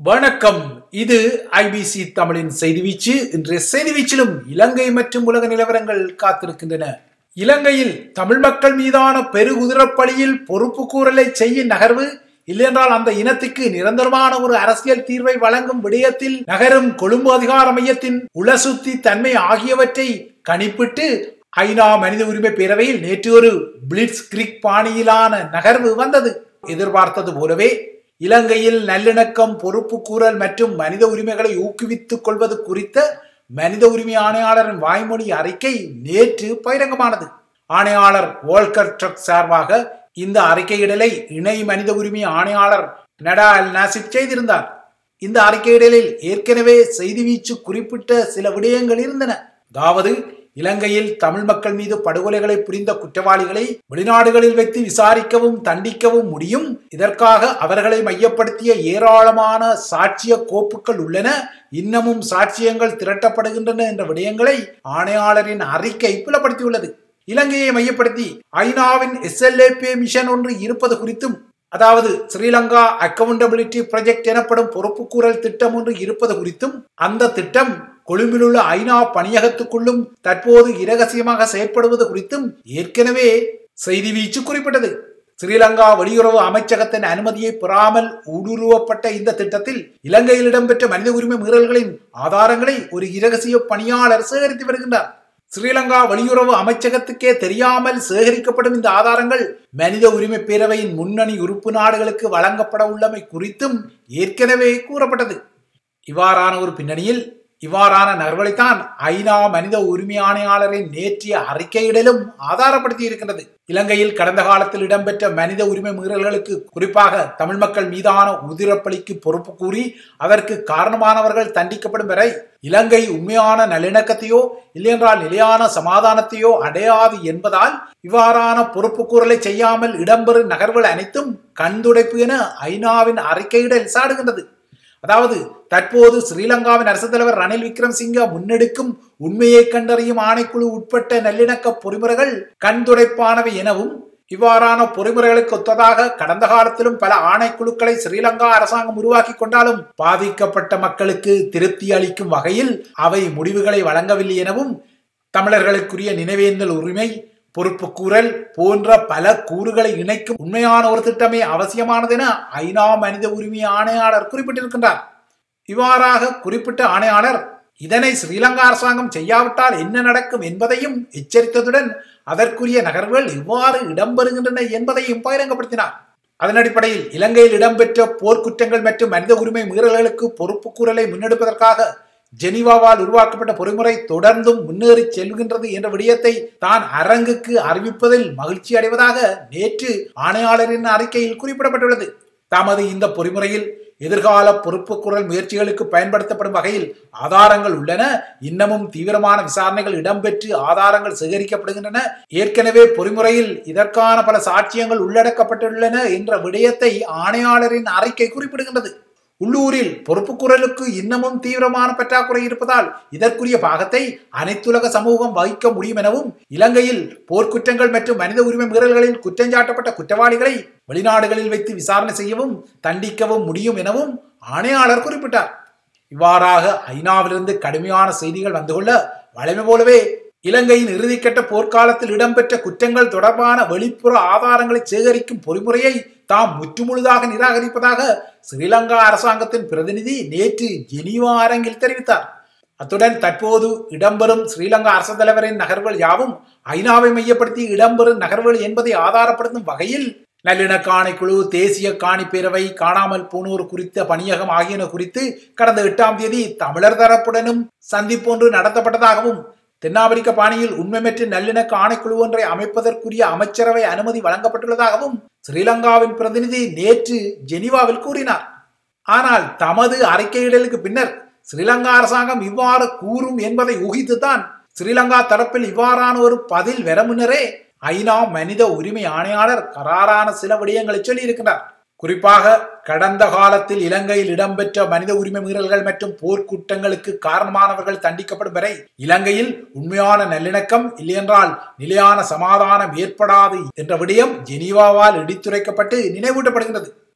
வணக்கம் இது ஐபிசி தமிழின் செய்தி வீச்சு இன்றைய செய்தி வீச்சிலும் இலங்கை மற்றும் உலக நிலவரங்கள் காத்திருக்கின்றன இலங்கையில் தமிழ் மக்கள் மீதான பெருகுதிரப்பலியில் பொறுப்பு கூறலை செய்யும் நகர்வு இல்லையென்றால் அந்த இனத்துக்கு நிரந்தரமான ஒரு அரசியல் தீர்வை வழங்கும் விடயத்தில் நகரும் கொழும்பு அதிகார மையத்தின் உளசுத்தி தன்மை ஆகியவற்றை கணிப்பிட்டு ஐநா மனித உரிமை பேரவையில் நேற்று ஒரு பிளிட்ஸ் கிரிக் பாணியிலான நகர்வு வந்தது எதிர்பார்த்தது போலவே இலங்கையில் நல்லிணக்கம் பொறுப்பு கூறல் மற்றும் மனித உரிமைகளை ஊக்குவித்துக் கொள்வது குறித்த மனித உரிமை ஆணையாளரின் வாய்மொழி அறிக்கை நேற்று பகிரங்கமானது ஆணையாளர் வோல்கர் ட்ரக் சார்பாக இந்த அறிக்கையிடலை இணை மனித உரிமை ஆணையாளர் நடா அல் நாசிப் செய்திருந்தார் இந்த அறிக்கையிடலில் ஏற்கனவே செய்தி வீச்சு குறிப்பிட்ட சில விடயங்கள் இருந்தன அதாவது இலங்கையில் தமிழ் மக்கள் மீது படுகொலைகளை புரிந்த குற்றவாளிகளை வெளிநாடுகளில் வைத்து விசாரிக்கவும் தண்டிக்கவும் முடியும் இதற்காக அவர்களை மையப்படுத்திய ஏராளமான சாட்சிய கோப்புகள் உள்ளன இன்னமும் சாட்சியங்கள் திரட்டப்படுகின்றன என்ற விடயங்களை ஆணையாளரின் அறிக்கை புலப்படுத்தியுள்ளது இலங்கையை மையப்படுத்தி ஐநாவின் எஸ்எல்ஏபி மிஷன் ஒன்று இருப்பது குறித்தும் அதாவது ஸ்ரீலங்கா அக்கவுண்டபிலிட்டி ப்ராஜெக்ட் எனப்படும் பொறுப்புக்கூறல் திட்டம் ஒன்று இருப்பது குறித்தும் அந்த திட்டம் கொழும்பில் உள்ள ஐநா பணியகத்துக்குள்ளும் தற்போது இரகசியமாக செயற்படுவது குறித்தும் ஏற்கனவே செய்தி வீச்சு குறிப்பிட்டது ஸ்ரீலங்கா வெளியுறவு அமைச்சகத்தின் அனுமதியை பெறாமல் ஊடுருவப்பட்ட இந்த திட்டத்தில் இலங்கையில் இடம்பெற்ற மனித உரிமை மீறல்களின் ஆதாரங்களை ஒரு இரகசிய பணியாளர் சேகரித்து வருகின்றார் ஸ்ரீலங்கா வெளியுறவு அமைச்சகத்துக்கே தெரியாமல் சேகரிக்கப்படும் இந்த ஆதாரங்கள் மனித உரிமை பேரவையின் முன்னணி உறுப்பு நாடுகளுக்கு வழங்கப்பட உள்ளமை குறித்தும் ஏற்கனவே கூறப்பட்டது இவ்வாறான ஒரு பின்னணியில் இவ்வாறான நகர்வுகளைத்தான் ஐநா மனித உரிமை ஆணையாளரின் நேற்றைய அறிக்கையிடலும் ஆதாரப்படுத்தி இருக்கின்றது இலங்கையில் கடந்த காலத்தில் இடம்பெற்ற மனித உரிமை மீறல்களுக்கு குறிப்பாக தமிழ் மக்கள் மீதான உதிரப்பலிக்கு பொறுப்பு கூறி அதற்கு காரணமானவர்கள் தண்டிக்கப்படும் வரை இலங்கை உண்மையான நல்லிணக்கத்தையோ இல்லையென்றால் நிலையான சமாதானத்தையோ அடையாது என்பதால் இவ்வாறான பொறுப்பு கூறலை செய்யாமல் இடம்பெறும் நகர்வுகள் அனைத்தும் கண்துடைப்பு என ஐநாவின் அறிக்கையிடல் சாடுகின்றது அதாவது தற்போது ஸ்ரீலங்காவின் அரசு தலைவர் ரணில் விக்ரம்சிங்க முன்னெடுக்கும் உண்மையை கண்டறியும் ஆணைக்குழு உட்பட்ட நல்லிணக்க பொறிமுறைகள் கண்துடைப்பானவை எனவும் இவ்வாறான பொறிமுறைகளுக்கு ஒத்ததாக கடந்த காலத்திலும் பல ஆணைக்குழுக்களை ஸ்ரீலங்கா அரசாங்கம் உருவாக்கி கொண்டாலும் பாதிக்கப்பட்ட மக்களுக்கு திருப்தி அளிக்கும் வகையில் அவை முடிவுகளை வழங்கவில்லை எனவும் தமிழர்களுக்குரிய நினைவேந்தல் உரிமை பொறுப்பு கூறல் போன்ற பல கூறுகளை இணைக்கும் உண்மையான ஒரு திட்டமே அவசியமானது என ஐநா மனித உரிமை ஆணையாளர் குறிப்பிட்டிருக்கின்றார் இவ்வாறாக குறிப்பிட்ட ஆணையாளர் இதனை ஸ்ரீலங்கா அரசாங்கம் செய்யாவிட்டால் என்ன நடக்கும் என்பதையும் எச்சரித்ததுடன் அதற்குரிய நகர்வுகள் எவ்வாறு இடம்பெறுகின்றன என்பதையும் பகிரங்கப்படுத்தினார் அதன் அடிப்படையில் இலங்கையில் இடம்பெற்ற போர்க்குற்றங்கள் மற்றும் மனித உரிமை மீறல்களுக்கு பொறுப்பு கூறலை முன்னெடுப்பதற்காக ஜெனீவாவால் உருவாக்கப்பட்ட பொறிமுறை தொடர்ந்தும் முன்னேறி செல்கின்றது என்ற விடயத்தை தான் அரங்குக்கு அறிவிப்பதில் மகிழ்ச்சி அடைவதாக நேற்று ஆணையாளரின் அறிக்கையில் குறிப்பிடப்பட்டுள்ளது தமது இந்த பொறிமுறையில் எதிர்கால பொறுப்புக்குரல் முயற்சிகளுக்கு பயன்படுத்தப்படும் வகையில் ஆதாரங்கள் உள்ளன இன்னமும் தீவிரமான விசாரணைகள் இடம்பெற்று ஆதாரங்கள் சேகரிக்கப்படுகின்றன ஏற்கனவே பொறிமுறையில் இதற்கான பல சாட்சியங்கள் உள்ளடக்கப்பட்டுள்ளன என்ற விடயத்தை ஆணையாளரின் அறிக்கை குறிப்பிடுகின்றது உள்ளூரில் பொறுப்புக்குரலுக்கு இன்னமும் தீவிரமான பற்றாக்குறை இருப்பதால் இதற்குரிய பாகத்தை அனைத்துலக சமூகம் வகிக்க முடியும் எனவும் இலங்கையில் போர்க்குற்றங்கள் மற்றும் மனித உரிமை மீறல்களில் குற்றஞ்சாட்டப்பட்ட குற்றவாளிகளை வெளிநாடுகளில் வைத்து விசாரணை செய்யவும் தண்டிக்கவும் முடியும் எனவும் ஆணையாளர் குறிப்பிட்டார் இவ்வாறாக ஐநாவிலிருந்து கடுமையான செய்திகள் வந்து கொள்ள வழமை போலவே இலங்கையின் இறுதிக்கட்ட போர்க்காலத்தில் இடம்பெற்ற குற்றங்கள் தொடர்பான வெளிப்புற ஆதாரங்களை சேகரிக்கும் பொறிமுறையை தாம் முற்றுமுழுதாக நிராகரிப்பதாக ஸ்ரீலங்கா அரசாங்கத்தின் பிரதிநிதி நேற்று ஜெனீவா அரங்கில் தெரிவித்தார் அத்துடன் தற்போது இடம்பெறும் ஸ்ரீலங்கா அரசு தலைவரின் நகர்வுகள் யாவும் ஐநாவை மையப்படுத்தி இடம்பெறும் நகர்வுகள் என்பதை ஆதாரப்படுத்தும் வகையில் நல்லிணக்க ஆணைக்குழு தேசிய காணி பேரவை காணாமல் போனோர் குறித்த பணியகம் ஆகியன குறித்து கடந்த எட்டாம் தேதி தமிழர் தரப்புடனும் சந்திப்பொன்று நடத்தப்பட்டதாகவும் தென்னாப்பிரிக்க பாணியில் உண்மைமற்ற நல்லிணக்க ஆணைக்குழு ஒன்றை அமைப்பதற்குரிய அமைச்சரவை அனுமதி வழங்கப்பட்டுள்ளதாகவும் ஸ்ரீலங்காவின் பிரதிநிதி நேற்று ஜெனீவாவில் கூறினார் ஆனால் தமது அறிக்கையிடலுக்கு பின்னர் ஸ்ரீலங்கா அரசாங்கம் இவ்வாறு கூறும் என்பதை ஊகித்துத்தான் ஸ்ரீலங்கா தரப்பில் இவ்வாறான ஒரு பதில் வர முன்னரே ஐநா மனித உரிமை ஆணையாளர் கராரான சில விடயங்களை சொல்லியிருக்கிறார் குறிப்பாக கடந்த காலத்தில் இலங்கையில் இடம்பெற்ற மனித உரிமை மீறல்கள் மற்றும் போர்க்குற்றங்களுக்கு காரணமானவர்கள் தண்டிக்கப்படும் வரை இலங்கையில் உண்மையான நல்லிணக்கம் இல்லையென்றால் நிலையான சமாதானம் ஏற்படாது என்ற விடயம் ஜெனீவாவால் இடித்துரைக்கப்பட்டு நினைவூட்டப்படுகிறது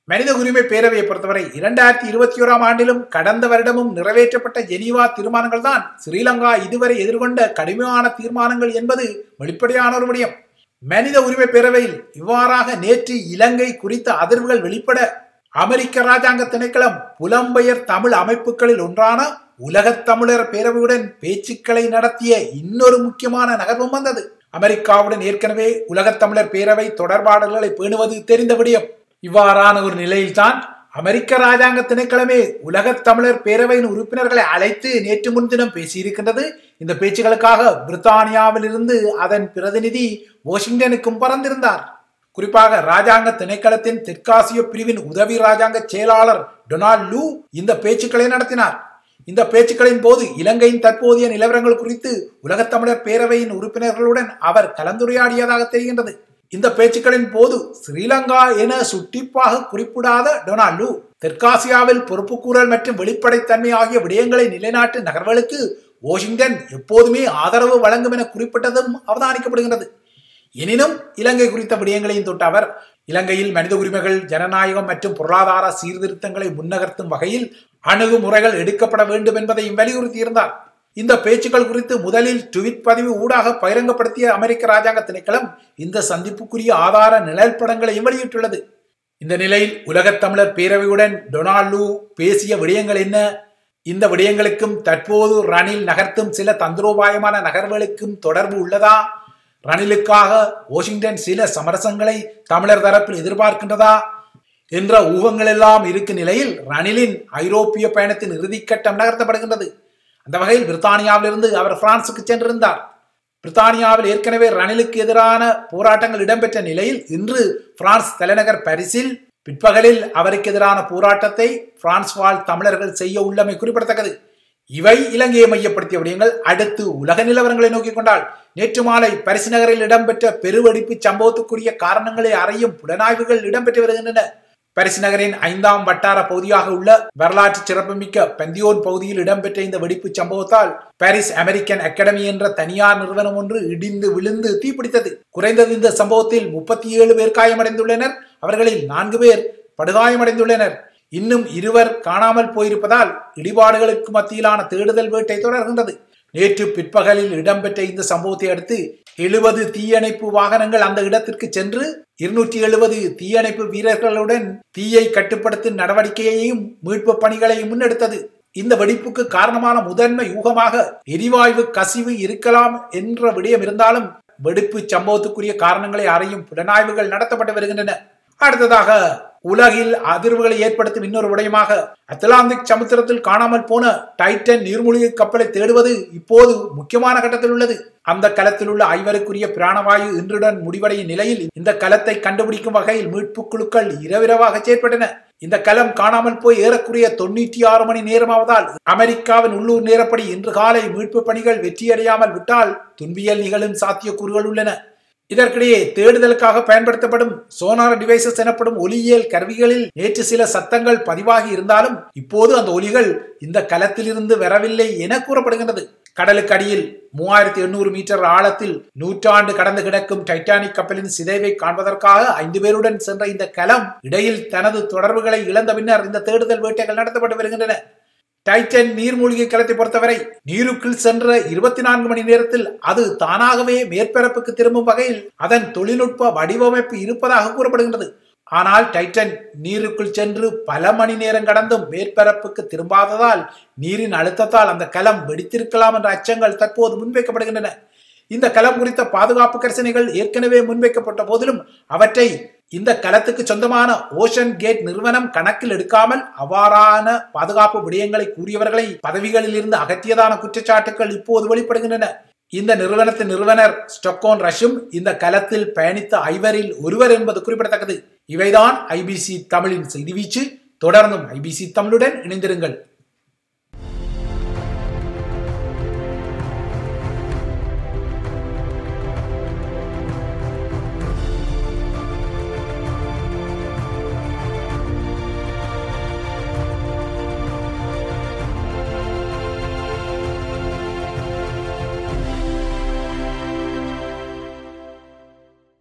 மனித உரிமை பேரவையை பொறுத்தவரை இரண்டாயிரத்தி இருபத்தி ஓராம் ஆண்டிலும் கடந்த வருடமும் நிறைவேற்றப்பட்ட ஜெனீவா தீர்மானங்கள் தான் ஸ்ரீலங்கா இதுவரை எதிர்கொண்ட கடுமையான தீர்மானங்கள் என்பது வெளிப்படையான ஒரு விடயம் மனித உரிமை பேரவையில் இவ்வாறாக நேற்று இலங்கை குறித்த அதிர்வுகள் வெளிப்பட அமெரிக்க ராஜாங்க திணைக்களம் புலம்பெயர் தமிழ் அமைப்புகளில் ஒன்றான உலகத் தமிழர் பேரவையுடன் பேச்சுக்களை நடத்திய இன்னொரு முக்கியமான நகர்வும் வந்தது அமெரிக்காவுடன் ஏற்கனவே உலகத் தமிழர் பேரவை தொடர்பாடல்களை பேணுவது தெரிந்த விடயம் இவ்வாறான ஒரு நிலையில்தான் அமெரிக்க ராஜாங்க திணைக்களமே உலகத் தமிழர் பேரவையின் உறுப்பினர்களை அழைத்து நேற்று முன்தினம் பேசியிருக்கின்றது இந்த பேச்சுகளுக்காக பிரித்தானியாவில் இருந்து அதன் பிரதிநிதி வாஷிங்டனுக்கும் பறந்திருந்தார் குறிப்பாக ராஜாங்க திணைக்களத்தின் தெற்காசிய பிரிவின் உதவி ராஜாங்க செயலாளர் டொனால்ட் லூ இந்த பேச்சுக்களை நடத்தினார் இந்த பேச்சுக்களின் போது இலங்கையின் தற்போதைய நிலவரங்கள் குறித்து உலகத் தமிழர் பேரவையின் உறுப்பினர்களுடன் அவர் கலந்துரையாடியதாக தெரிகின்றது இந்த பேச்சுக்களின் போது ஸ்ரீலங்கா என சுட்டிப்பாக குறிப்பிடாத டொனால்டு தெற்காசியாவில் பொறுப்புக்கூறல் மற்றும் வெளிப்படைத்தன்மை ஆகிய விடயங்களை நிலைநாட்டு நகர்வுகளுக்கு வாஷிங்டன் எப்போதுமே ஆதரவு வழங்கும் என குறிப்பிட்டதும் அவதானிக்கப்படுகிறது எனினும் இலங்கை குறித்த விடயங்களையும் தொட்ட அவர் இலங்கையில் மனித உரிமைகள் ஜனநாயகம் மற்றும் பொருளாதார சீர்திருத்தங்களை முன்னகர்த்தும் வகையில் அணுகுமுறைகள் எடுக்கப்பட வேண்டும் என்பதையும் வலியுறுத்தியிருந்தார் இந்த பேச்சுக்கள் குறித்து முதலில் ட்விட் பதிவு ஊடாக பகிரங்கப்படுத்திய அமெரிக்க ராஜாங்க திணைக்களம் இந்த சந்திப்புக்குரிய ஆதார நிழல் படங்களையும் வெளியிட்டுள்ளது இந்த நிலையில் உலகத் தமிழர் பேரவையுடன் டொனால்டு பேசிய விடயங்கள் என்ன இந்த விடயங்களுக்கும் தற்போது ரணில் நகர்த்தும் சில தந்திரோபாயமான நகர்வுகளுக்கும் தொடர்பு உள்ளதா ரணிலுக்காக வாஷிங்டன் சில சமரசங்களை தமிழர் தரப்பில் எதிர்பார்க்கின்றதா என்ற ஊகங்கள் எல்லாம் இருக்கும் நிலையில் ரணிலின் ஐரோப்பிய பயணத்தின் இறுதிக்கட்டம் நகர்த்தப்படுகின்றது அந்த வகையில் பிரித்தானியாவிலிருந்து அவர் பிரான்சுக்கு சென்றிருந்தார் பிரித்தானியாவில் ஏற்கனவே ரணிலுக்கு எதிரான போராட்டங்கள் இடம்பெற்ற நிலையில் இன்று பிரான்ஸ் தலைநகர் பாரிஸில் பிற்பகலில் அவருக்கு எதிரான போராட்டத்தை பிரான்ஸ் வாழ் தமிழர்கள் செய்ய உள்ளமை குறிப்பிடத்தக்கது இவை இலங்கையை மையப்படுத்திய விடயங்கள் அடுத்து உலக நிலவரங்களை நோக்கிக் கொண்டால் நேற்று மாலை பரிசு நகரில் இடம்பெற்ற பெருவெடிப்பு சம்பவத்துக்குரிய காரணங்களை அறியும் புலனாய்வுகள் இடம்பெற்று வருகின்றன பரிசு நகரின் ஐந்தாம் வட்டார பகுதியாக உள்ள வரலாற்று சிறப்புமிக்க பந்தியோன் பகுதியில் இடம்பெற்ற இந்த வெடிப்பு சம்பவத்தால் பாரிஸ் அமெரிக்கன் அகாடமி என்ற தனியார் நிறுவனம் ஒன்று இடிந்து விழுந்து தீப்பிடித்தது குறைந்தது இந்த சம்பவத்தில் முப்பத்தி ஏழு பேர் காயமடைந்துள்ளனர் அவர்களில் நான்கு பேர் படுகாயமடைந்துள்ளனர் இன்னும் இருவர் காணாமல் போயிருப்பதால் இடிபாடுகளுக்கு மத்தியிலான தேடுதல் வேட்டை தொடர்கின்றது நேற்று பிற்பகலில் இடம்பெற்ற இந்த சம்பவத்தை அடுத்து எழுபது தீயணைப்பு வாகனங்கள் அந்த இடத்திற்கு சென்று இருநூற்றி எழுபது தீயணைப்பு வீரர்களுடன் தீயை கட்டுப்படுத்தும் நடவடிக்கையையும் மீட்பு பணிகளையும் முன்னெடுத்தது இந்த வெடிப்புக்கு காரணமான முதன்மை யூகமாக எரிவாயு கசிவு இருக்கலாம் என்ற விடயம் இருந்தாலும் வெடிப்பு சம்பவத்துக்குரிய காரணங்களை அறியும் புலனாய்வுகள் நடத்தப்பட்டு வருகின்றன அடுத்ததாக உலகில் அதிர்வுகளை ஏற்படுத்தும் இன்னொரு விடயமாக அத்லாந்திக் சமுத்திரத்தில் காணாமல் போன டைட்டன் நீர்மூழ்கி கப்பலை தேடுவது இப்போது முக்கியமான கட்டத்தில் உள்ளது அந்த களத்தில் உள்ள ஐவருக்குரிய பிராணவாயு இன்றுடன் முடிவடையும் நிலையில் இந்த களத்தை கண்டுபிடிக்கும் வகையில் மீட்பு குழுக்கள் இரவிரவாக செயற்பட்டன இந்த களம் காணாமல் போய் ஏறக்குறைய தொண்ணூற்றி ஆறு மணி நேரமாவதால் அமெரிக்காவின் உள்ளூர் நேரப்படி இன்று காலை மீட்பு பணிகள் வெற்றியடையாமல் விட்டால் துன்பியல் நிகழும் சாத்தியக்கூறுகள் உள்ளன இதற்கிடையே தேடுதலுக்காக பயன்படுத்தப்படும் சோனார் டிவைசஸ் எனப்படும் ஒலியியல் கருவிகளில் நேற்று சில சத்தங்கள் பதிவாகி இருந்தாலும் இப்போது அந்த ஒலிகள் இந்த களத்திலிருந்து வரவில்லை என கூறப்படுகின்றது கடலுக்கு அடியில் மூவாயிரத்தி எண்ணூறு மீட்டர் ஆழத்தில் நூற்றாண்டு கடந்து கிடக்கும் டைட்டானிக் கப்பலின் சிதைவை காண்பதற்காக ஐந்து பேருடன் சென்ற இந்த களம் இடையில் தனது தொடர்புகளை இழந்த பின்னர் இந்த தேடுதல் வேட்டைகள் நடத்தப்பட்டு வருகின்றன டைட்டன் நீர்மூழ்கி களத்தை பொறுத்தவரை நீருக்குள் சென்ற இருபத்தி நான்கு மணி நேரத்தில் அது தானாகவே மேற்பரப்புக்கு திரும்பும் வகையில் அதன் தொழில்நுட்ப வடிவமைப்பு இருப்பதாக கூறப்படுகின்றது ஆனால் டைட்டன் நீருக்குள் சென்று பல மணி நேரம் கடந்தும் மேற்பரப்புக்கு திரும்பாததால் நீரின் அழுத்தத்தால் அந்த களம் வெடித்திருக்கலாம் என்ற அச்சங்கள் தற்போது முன்வைக்கப்படுகின்றன இந்த களம் குறித்த பாதுகாப்பு கரிசனைகள் ஏற்கனவே முன்வைக்கப்பட்ட போதிலும் அவற்றை இந்த களத்துக்கு சொந்தமான ஓஷன் கேட் நிறுவனம் கணக்கில் எடுக்காமல் அவ்வாறான பாதுகாப்பு விடயங்களை கூறியவர்களை பதவிகளில் இருந்து அகற்றியதான குற்றச்சாட்டுகள் இப்போது வெளிப்படுகின்றன இந்த நிறுவனத்தின் நிறுவனர் ஸ்டொக்கோன் ரஷும் இந்த களத்தில் பயணித்த ஐவரில் ஒருவர் என்பது குறிப்பிடத்தக்கது இவைதான் ஐபிசி தமிழின் செய்தி வீச்சு தொடர்ந்தும் ஐபிசி தமிழுடன் இணைந்திருங்கள்